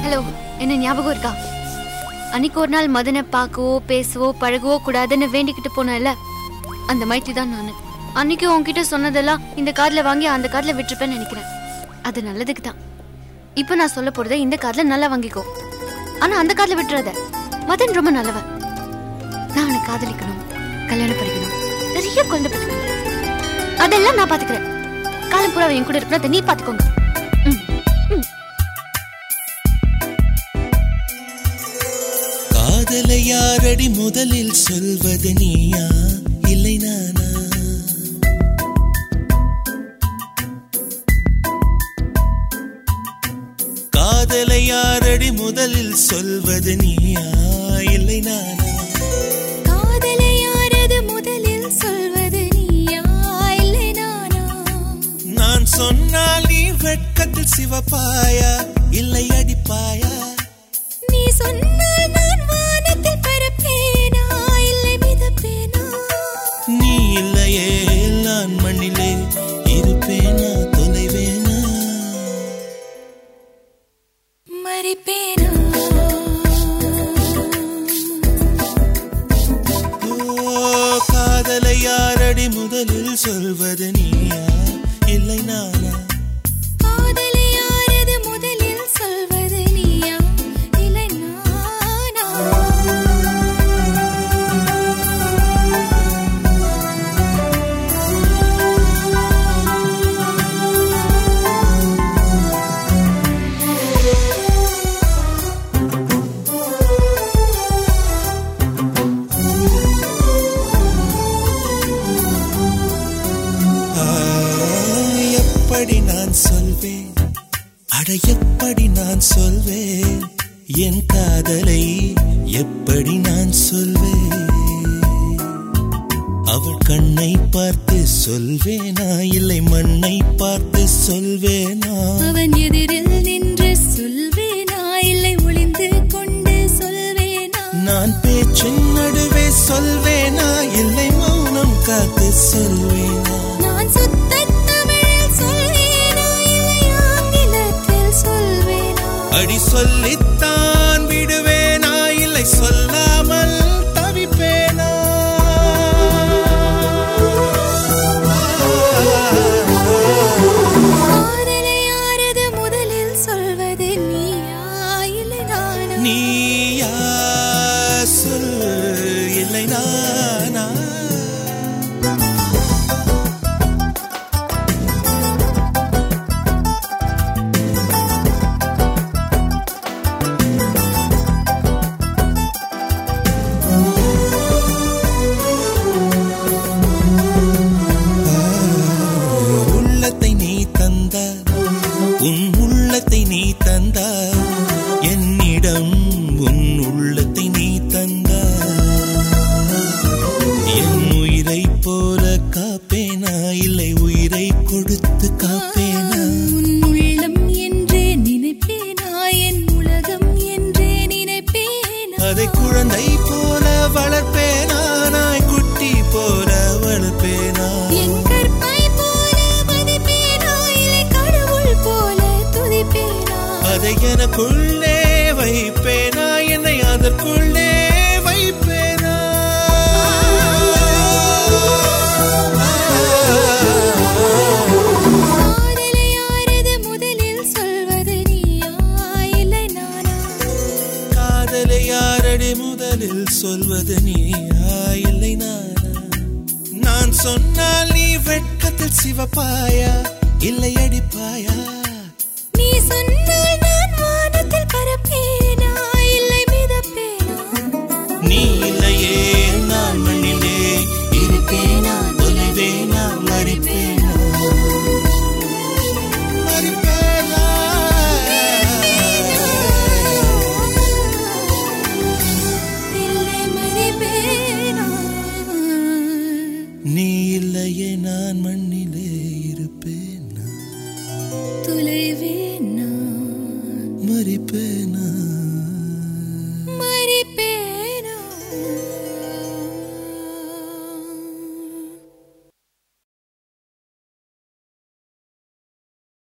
Hello என்ன ஞாபகம் இருக்கா அன்னைக்கு ஒரு நாள் மதனை பார்க்கவோ பேசவோ பழகவோ கூடாதுன்னு வேண்டிக்கிட்டு போனேன்ல அந்த மைத்தி தான் நானு அன்னைக்கு உன்கிட்ட சொன்னதெல்லாம் இந்த காதுல வாங்கி அந்த காதுல விட்டுருப்பேன்னு நினைக்கிறேன் அது நல்லதுக்கு தான் இப்போ நான் சொல்ல போறதை இந்த காதுல நல்லா வாங்கிக்கோ ஆனா அந்த காதுல விட்டுறாத மதன் ரொம்ப நல்லவன் நான் அவனை காதலிக்கணும் கல்யாணம் பண்ணிக்கணும் நிறைய குழந்தை பெற்றுக்கணும் அதெல்லாம் நான் பாத்துக்கிறேன் காலம் பூரா அவன் என் கூட இருக்கணும் அதை நீ பாத்துக்கோங்க ம், ம். காதலை யாரடி முதலில் சொல்வது நீயா இல்லை நானா காதலை யாரடி முதலில் சொல்வது நீயா இல்லை நானா காதலை யாரது முதலில் சொல்வது நீயா இல்லை நானா நான் சொன்னால் நீ வெட்கத்தில் சிவப்பாயா இல்லை அடிப்பாயா நீ சொன்னால் நான் வானத்தில் பறப்பேனா இல்லை மிதப்பேனா நீ இல்லையே நான் மண்ணிலே இருப்பேனா தொலைவேனா மறிப்பேனா ஓ காதலை யாரடி முதலில் சொல்வது நீயா இல்லை நானா காதலை யாரது முதலில் சொல்வது நீயா இல்லை நானா ஆ, எப்படி நான் சொல்வேன் அட எப்படி நான் சொல்வேன் என் காதலை எப்படி நான் சொல்வேன் அவள் கண்ணை பார்த்து சொல்வேனா இல்லை மண்ணை பார்த்து சொல்வேனா அவன் எதிரில் நின்று சொல்வேனா இல்லை ஒளிந்து கொண்டு சொல்வேனா நான் பேச்சின் நடுவே சொல்வேனா இல்லை மௌனம் காத்து சொல்வேனா நான் சுத்த தமிழில் சொல்வேனா இல்லை ஆங்கிலத்தில் சொல்வேனா அடி சொல்லித்தான் விடுவேனா இல்லை சொல்லாமல் தவிப்பேனா காதலை யாரது முதலில் சொல்வது நீயா இல்லை நானா நீயா சொல் இல்லை நானா உள்ளத்தை நீ தந்த உன் உள்ளத்தை நீ தந்த என்னிடம் உன் உள்ளத்தை நீ தந்த என் உயிரை போல காப்பேனா இல்லை உயிரை கொடுத்து காப்பேனா உன் உள்ளம் என்றே நினைப்பேனா என் உலகம் என்றே நினைப்பேனா அதை குழந்தை போல வளர்ப்பேனா நாய் குட்டி போல வளர்ப்பேனா என் கற்பை போல மதிப்பேனா இல்லை கடவுள் போல துதிப்பேனா அதை எனக்குள்ளே வைப்பேனா என்னை அதற்குள்ளே வைப்பேனா காதலை யாரது முதலில் சொல்வது நீயா இல்லை நானா காதலை யாரடி முதலில் சொல்வது நீயா இல்லை நானா நான் சொன்னால் நீ வெட்கத்தில் சிவப்பாயா இல்லை அடிப்பாயா